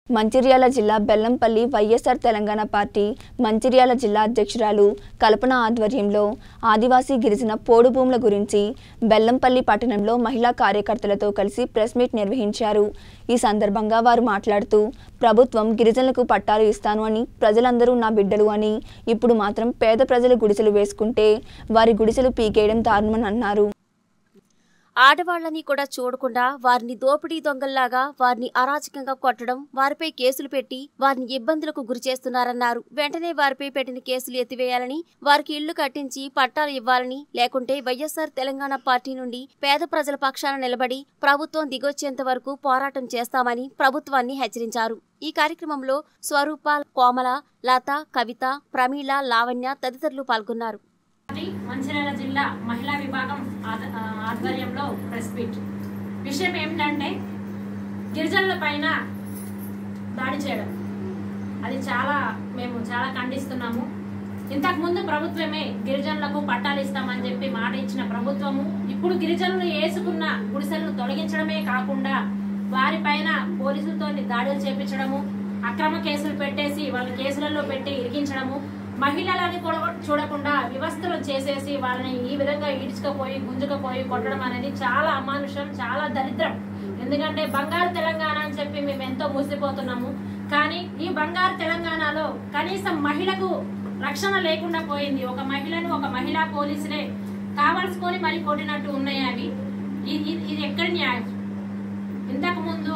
మంచిర్యాల జిల్లా Bellampalli YSR Telangana party Mancherial జిల్లా అధ్యక్షురాలు కల్పన ఆధ్వర్యంలో ఆదివాసీ గిరిజన పోడు భూముల గురించి బెల్లంపల్లి పట్టణంలో మహిళా కార్యకర్తలతో కలిసి ప్రెస్ మీట్ నిర్వహించారు ఈ సందర్భంగా వారు మాట్లాడుతూ ప్రభుత్వం గిరిజనులకు పట్టాలు ఇస్తాను అని ప్రజలందరూ నా బిడ్డలు అని ఇప్పుడు మాత్రం పేద ప్రజలు గుడిసెలు వేసుకుంటే వారి గుడిసెలు పీకేయడం దారుణమని అన్నారు ఆడవాళ్లని కూడా చూడకుండా వారిని దోపిడీ దొంగల్లాగా వారిని అరాచకంగా కొట్టడం వారిపై కేసులు పెట్టి వారిని ఇబ్బందులకు గురి చేస్తున్నారన్నారు వెంటనే వారిపై పెట్టిన కేసులు ఎత్తివేయాలని వారికి ఇళ్లు కట్టించి పట్టాలు ఇవ్వాలని లేకుంటే వైఎస్ఆర్ తెలంగాణ పార్టీ నుండి పేద ప్రజల పక్షాన నిలబడి ప్రభుత్వం దిగొచ్చేంత వరకు పోరాటం చేస్తామని ప్రభుత్వాన్ని హెచ్చరించారు ఈ కార్యక్రమంలో స్వరూప కోమల లత కవిత ప్రమీల లావణ్య తదితరులు పాల్గొన్నారు పార్టీ మంచిర్యాల జిల్లా మహిళా విభాగం ఆధ- ఆ, ఆధ్వర్యంలో ప్రెస్ మీట్ విషయం ఏమిటంటే గిరిజనుల పైన దాడి చేయడం అది చాలా మేము చాలా ఖండిస్తున్నాము ఇంతకు ముందు ప్రభుత్వమే గిరిజనులకు పట్టాలు ఇస్తామని చెప్పి మాట ఇచ్చిన ప్రభుత్వము ఇప్పుడు గిరిజనులు వేసుకున్న గుడిసెలను తొలగించడమే కాకుండా వారిపైన పోలీసులతో దాడులు చేపించడము అక్రమ కేసులు పెట్టేసి వాళ్ళ కేసులలో పెట్టి ఇరికించడము మహిళలని కూడా చూడకుండా వ్యవస్థలు చేసేసి వాళ్ళని ఈ విధంగా ఈడ్చుకపోయి గుంజుకపోయి కొట్టడం అనేది చాలా అమానుషం చాలా దరిద్రం ఎందుకంటే బంగారు తెలంగాణ అని చెప్పి మేము ఎంతో ముసిపోతున్నాము కానీ ఈ బంగారు తెలంగాణలో కనీసం మహిళకు రక్షణ లేకుండా పోయింది ఒక మహిళను ఒక మహిళా పోలీసులే కావాల్సుకొని మరి కొట్టినట్టు ఉన్నాయి అవి ఇది ఇది- ఇది ఎక్కడి న్యాయం ఇంతకు ముందు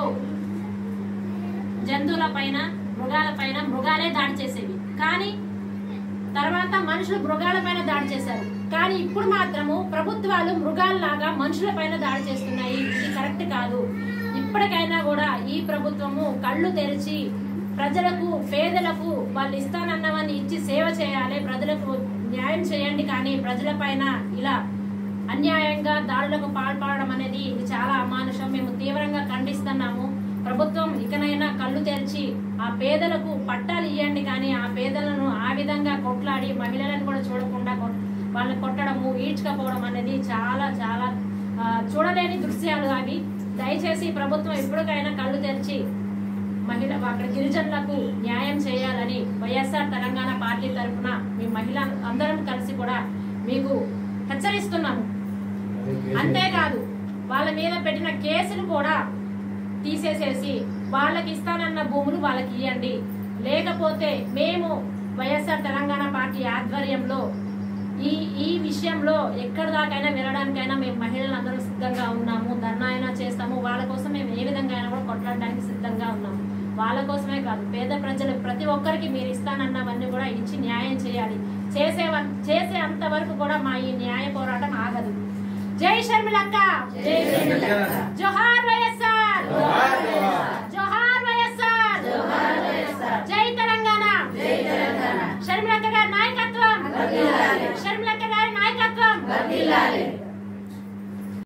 జంతువుల పైన మృగాల పైన మృగాలే దాడి చేసేవి కానీ తర్వాత మనుషులు మృగాల పైన దాడి చేశారు కానీ ఇప్పుడు మాత్రము ప్రభుత్వాలు మృగాల్లాగా మనుషుల పైన దాడి చేస్తున్నాయి ఇది కరెక్ట్ కాదు ఇప్పటికైనా కూడా ఈ ప్రభుత్వము కళ్ళు తెరిచి ప్రజలకు పేదలకు వాళ్ళు ఇస్తానన్నవన్నీ ఇచ్చి సేవ చేయాలి ప్రజలకు న్యాయం చేయండి కానీ ప్రజల పైన ఇలా అన్యాయంగా దాడులకు పాల్పడడం అనేది ఇది చాలా అమానుషం మేము తీవ్రంగా ఖండిస్తున్నాము ప్రభుత్వం ఇకనైనా కళ్ళు తెరిచి ఆ పేదలకు పట్టాలు ఇవ్వండి కానీ ఆ పేదలను ఆ విధంగా కొట్లాడి మహిళలను కూడా చూడకుండా కొట్- వాళ్ళని కొట్టడము ఈడ్చుకపోవడం అనేది చాలా చాలా ఆ, చూడలేని దృశ్యాలు అవి దయచేసి ప్రభుత్వం ఎప్పటికైనా కళ్ళు తెరిచి మహిళ అక్కడ గిరిజనులకు న్యాయం చేయాలని వైఎస్ఆర్ తెలంగాణ పార్టీ తరఫున మీ మహిళ అందరం కలిసి కూడా మీకు హెచ్చరిస్తున్నాము అంతేకాదు వాళ్ళ మీద పెట్టిన కేసులు కూడా తీసేసేసి వాళ్ళకి ఇస్తానన్న భూములు వాళ్ళకి ఇవ్వండి లేకపోతే మేము వైఎస్ఆర్ తెలంగాణ పార్టీ ఆధ్వర్యంలో ఈ ఈ విషయంలో ఎక్కడి దాకైనా వెళ్ళడానికైనా మేము మహిళలందరూ సిద్ధంగా ఉన్నాము ధర్నా అయినా చేస్తాము వాళ్ళ కోసం మేము ఏ విధంగా అయినా కూడా కొట్లాడడానికి సిద్ధంగా ఉన్నాము వాళ్ళ కోసమే కాదు పేద ప్రజలు ప్రతి ఒక్కరికి మీరు ఇస్తానన్నవన్నీ కూడా ఇచ్చి న్యాయం చేయాలి చేసే చేసే అంతవరకు కూడా మా ఈ న్యాయ పోరాటం ఆగదు జై షర్మిలక్క జోహార్ వైఎస్